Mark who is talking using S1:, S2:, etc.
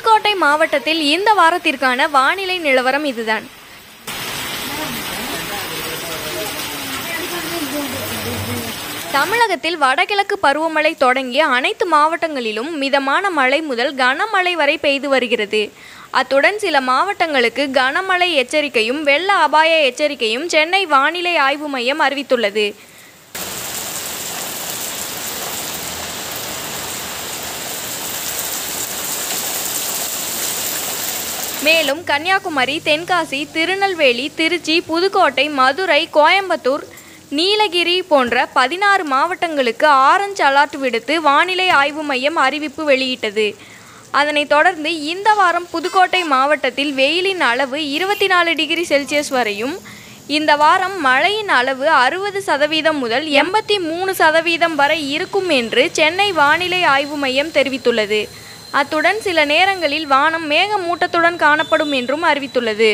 S1: புதுக்கோட்டை மாவட்டத்தில் இந்த வாரத்திற்கான வானிலை நிலவரம் இதுதான் தமிழகத்தில் வடகிழக்கு பருவமழை தொடங்கிய அனைத்து மாவட்டங்களிலும் மிதமான மழை முதல் கனமழை வரை பெய்து வருகிறது அத்துடன் சில மாவட்டங்களுக்கு கனமழை எச்சரிக்கையும் வெள்ள அபாய எச்சரிக்கையும் சென்னை வானிலை ஆய்வு மையம் அறிவித்துள்ளது மேலும் கன்னியாகுமரி தென்காசி திருநெல்வேலி திருச்சி புதுக்கோட்டை மதுரை கோயம்புத்தூர் நீலகிரி போன்ற பதினாறு மாவட்டங்களுக்கு ஆரஞ்சு அலர்ட் விடுத்து வானிலை ஆய்வு மையம் அறிவிப்பு வெளியிட்டது அதனைத் தொடர்ந்து இந்த வாரம் புதுக்கோட்டை மாவட்டத்தில் வெயிலின் அளவு இருபத்தி நாலு டிகிரி செல்சியஸ் வரையும் இந்த வாரம் மழையின் அளவு அறுபது சதவீதம் முதல் எண்பத்தி மூணு சதவீதம் வரை இருக்கும் என்று சென்னை வானிலை ஆய்வு மையம் தெரிவித்துள்ளது அத்துடன் சில நேரங்களில் வானம் மேகமூட்டத்துடன் காணப்படும் என்றும் அறிவித்துள்ளது